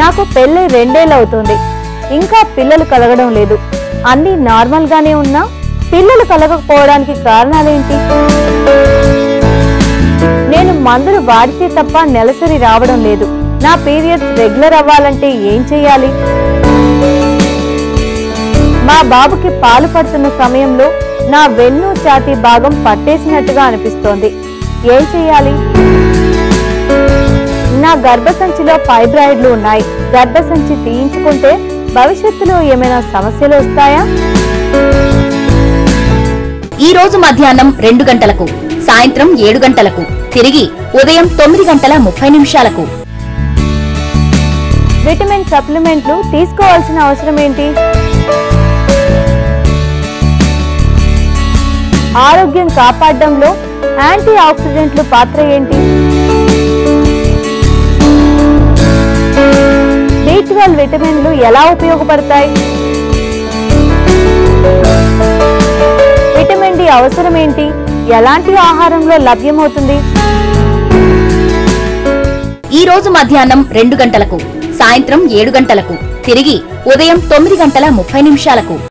నాకు పెళ్ళై రెండేళ్ళు అవుతుంది ఇంకా పిల్లలు కలగడం లేదు అన్నీ నార్మల్ గానే ఉన్నా పిల్లలు కలగకపోవడానికి కారణాలేంటి నేను మందులు వాడితే తప్ప నెలసరి రావడం లేదు నా పీరియడ్స్ రెగ్యులర్ అవ్వాలంటే ఏం చెయ్యాలి మా బాబుకి పాలు పడుతున్న సమయంలో నా వెన్ను ఛాతీ భాగం పట్టేసినట్టుగా అనిపిస్తోంది ఏం చెయ్యాలి నా గర్భసంచిలో ఫైబ్రాయిడ్లు ఉన్నాయి గర్భసంచి తీయించుకుంటే భవిష్యత్తులో ఏమైనా సమస్యలు వస్తాయా ఈ రోజు మధ్యాహ్నం రెండు గంటలకు సాయంత్రం ఏడు గంటలకు తిరిగి ఉదయం తొమ్మిది గంటల ముప్పై నిమిషాలకు విటమిన్ సప్లిమెంట్లు తీసుకోవాల్సిన అవసరం ఏంటి ఆరోగ్యం కాపాడడంలో యాంటీ ఆక్సిడెంట్లు పాత్ర ఏంటి బి ట్వెల్వ్ విటమిన్లు ఎలా ఉపయోగపడతాయి విటమిన్ డి అవసరం ఏంటి ఎలాంటి ఆహారంలో లభ్యమవుతుంది ఈ రోజు మధ్యాహ్నం రెండు గంటలకు సాయంత్రం ఏడు గంటలకు తిరిగి ఉదయం తొమ్మిది గంటల ముప్పై నిమిషాలకు